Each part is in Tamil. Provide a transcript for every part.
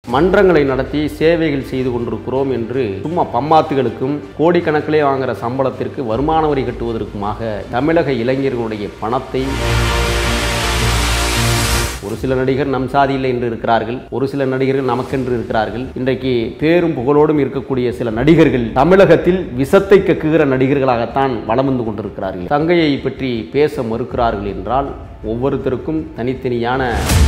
மன்றங்களை நடத்தி சேவைகள் செய்து கொண்டிருக்கிறோம் என்று சும்மா பம்மாத்துகளுக்கும் கோடிக்கணக்கிலே வாங்குற சம்பளத்திற்கு வருமான வரி கட்டுவதற்குமாக தமிழக இளைஞர்களுடைய பணத்தை ஒரு சில நடிகர் நம் சாதியில் என்று இருக்கிறார்கள் ஒரு சில நடிகர்கள் நமக்கென்று இருக்கிறார்கள் இன்றைக்கு பேரும் புகழோடும் இருக்கக்கூடிய சில நடிகர்கள் தமிழகத்தில் விசத்தை கக்குகிற நடிகர்களாகத்தான் வலம் வந்து கொண்டிருக்கிறார்கள் தங்கையை பற்றி பேச மறுக்கிறார்கள் என்றால் ஒவ்வொருத்தருக்கும் தனித்தனியான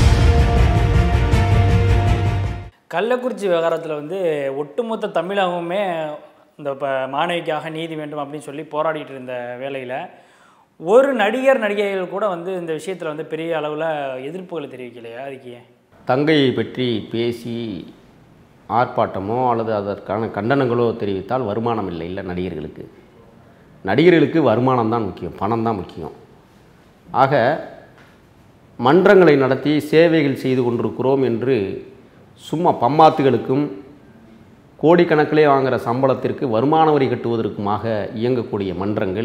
கள்ளக்குறிச்சி விவகாரத்தில் வந்து ஒட்டுமொத்த தமிழகமுமே இந்த இப்போ மாணவிக்காக நீதி வேண்டும் அப்படின்னு சொல்லி போராடிட்டு இருந்த வேளையில் ஒரு நடிகர் நடிகைகள் கூட வந்து இந்த விஷயத்தில் வந்து பெரிய அளவில் எதிர்ப்புகளை தெரிவிக்கலையா அதுக்கு ஏன் தங்கையை பற்றி பேசி ஆர்ப்பாட்டமோ அல்லது அதற்கான கண்டனங்களோ தெரிவித்தால் வருமானம் இல்லை இல்லை நடிகர்களுக்கு நடிகர்களுக்கு வருமானம் தான் முக்கியம் பணம் தான் முக்கியம் ஆக மன்றங்களை நடத்தி சேவைகள் செய்து கொண்டிருக்கிறோம் என்று சும்மா பம்மாத்துகளுக்கும் கோடிக்கணக்கிலே வாங்குகிற சம்பளத்திற்கு வருமான வரி கட்டுவதற்குமாக இயங்கக்கூடிய மன்றங்கள்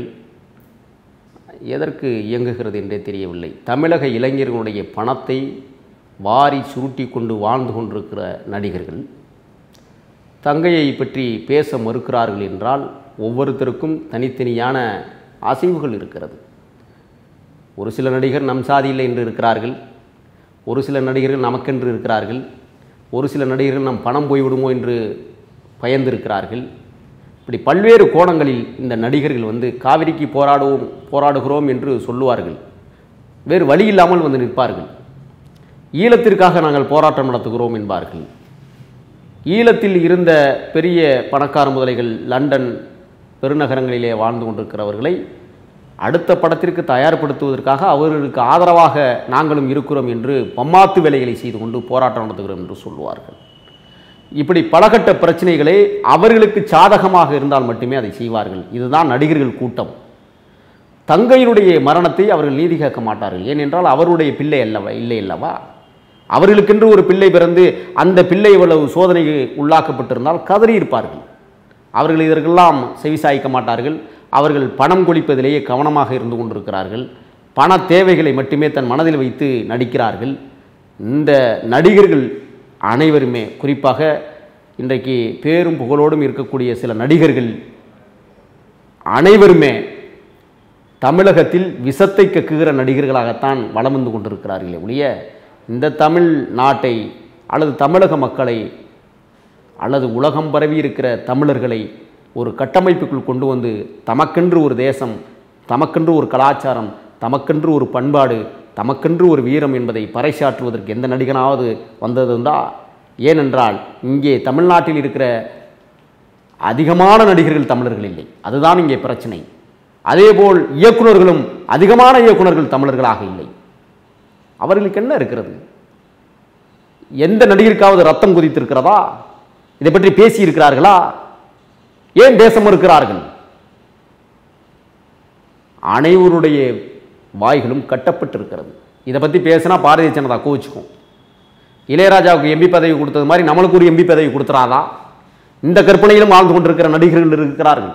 எதற்கு இயங்குகிறது என்றே தெரியவில்லை தமிழக இளைஞர்களுடைய பணத்தை வாரி சுருட்டி கொண்டு வாழ்ந்து கொண்டிருக்கிற நடிகர்கள் தங்கையை பற்றி பேச மறுக்கிறார்கள் என்றால் ஒவ்வொருத்தருக்கும் தனித்தனியான அசைவுகள் இருக்கிறது ஒரு சில நடிகர் நம் சாதியில் என்று இருக்கிறார்கள் ஒரு சில நடிகர்கள் நமக்கென்று இருக்கிறார்கள் ஒரு சில நடிகர்கள் நம் பணம் போய்விடுமோ என்று பயந்திருக்கிறார்கள் இப்படி பல்வேறு கோணங்களில் இந்த நடிகர்கள் வந்து காவிரிக்கு போராடுவோம் போராடுகிறோம் என்று சொல்லுவார்கள் வேறு வழி இல்லாமல் வந்து நிற்பார்கள் ஈழத்திற்காக நாங்கள் போராட்டம் நடத்துகிறோம் என்பார்கள் ஈழத்தில் இருந்த பெரிய பணக்கார முதலைகள் லண்டன் பெருநகரங்களிலே வாழ்ந்து கொண்டிருக்கிறவர்களை அடுத்த படத்திற்கு தயார்படுத்துவதற்காக அவர்களுக்கு ஆதரவாக நாங்களும் இருக்கிறோம் என்று பம்மாத்து வேலைகளை செய்து கொண்டு போராட்டம் நடத்துகிறோம் என்று சொல்லுவார்கள் இப்படி பலகட்ட பிரச்சனைகளே அவர்களுக்கு சாதகமாக இருந்தால் மட்டுமே அதை செய்வார்கள் இதுதான் நடிகர்கள் கூட்டம் தங்கையினுடைய மரணத்தை அவர்கள் நீதி கேட்க மாட்டார்கள் ஏனென்றால் அவருடைய பிள்ளை அல்லவா இல்லை அல்லவா அவர்களுக்கென்று ஒரு பிள்ளை பிறந்து அந்த பிள்ளை இவ்வளவு சோதனைக்கு உள்ளாக்கப்பட்டிருந்தால் கதறியிருப்பார்கள் அவர்கள் இதற்கெல்லாம் செவிசாய்க்க மாட்டார்கள் அவர்கள் பணம் கொளிப்பதிலேயே கவனமாக இருந்து கொண்டிருக்கிறார்கள் பண தேவைகளை மட்டுமே தன் மனதில் வைத்து நடிக்கிறார்கள் இந்த நடிகர்கள் அனைவருமே குறிப்பாக இன்றைக்கு பேரும் புகழோடும் இருக்கக்கூடிய சில நடிகர்கள் அனைவருமே தமிழகத்தில் விசத்தை கக்குகிற நடிகர்களாகத்தான் வலம் வந்து கொண்டிருக்கிறார்களே ஒழிய இந்த தமிழ் நாட்டை அல்லது தமிழக மக்களை அல்லது உலகம் பரவி இருக்கிற தமிழர்களை ஒரு கட்டமைப்புக்குள் கொண்டு வந்து தமக்கென்று ஒரு தேசம் தமக்கென்று ஒரு கலாச்சாரம் தமக்கென்று ஒரு பண்பாடு தமக்கென்று ஒரு வீரம் என்பதை பறைசாற்றுவதற்கு எந்த நடிகனாவது வந்ததுண்டா ஏனென்றால் இங்கே தமிழ்நாட்டில் இருக்கிற அதிகமான நடிகர்கள் தமிழர்கள் இல்லை அதுதான் இங்கே பிரச்சனை அதேபோல் இயக்குனர்களும் அதிகமான இயக்குனர்கள் தமிழர்களாக இல்லை அவர்களுக்கு என்ன இருக்கிறது எந்த நடிகருக்காவது ரத்தம் குதித்திருக்கிறதா இதை பற்றி பேசி இருக்கிறார்களா ஏன் பேச மறுக்கிறார்கள் அனைவருடைய வாய்களும் கட்டப்பட்டிருக்கிறது இதை பற்றி பேசினா பாரதிய ஜனதா கோவிச்சுக்கும் இளையராஜாவுக்கு எம்பி பதவி கொடுத்தது மாதிரி நம்மளுக்கு ஒரு எம்பி பதவி கொடுத்துறாதா இந்த கற்பனையிலும் வாழ்ந்து கொண்டிருக்கிற நடிகர்கள் இருக்கிறார்கள்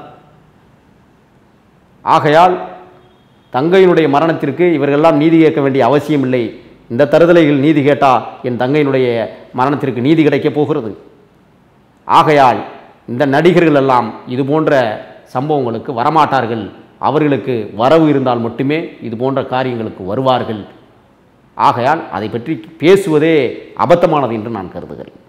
ஆகையால் தங்கையினுடைய மரணத்திற்கு இவர்களெல்லாம் நீதி கேட்க வேண்டிய அவசியம் இல்லை இந்த தருதலைகள் நீதி கேட்டா என் தங்கையினுடைய மரணத்திற்கு நீதி கிடைக்கப் போகிறது ஆகையால் இந்த நடிகர்கள் எல்லாம் இது போன்ற சம்பவங்களுக்கு வரமாட்டார்கள் அவர்களுக்கு வரவு இருந்தால் மட்டுமே இது போன்ற காரியங்களுக்கு வருவார்கள் ஆகையால் அதை பற்றி பேசுவதே அபத்தமானது என்று நான் கருதுகிறேன்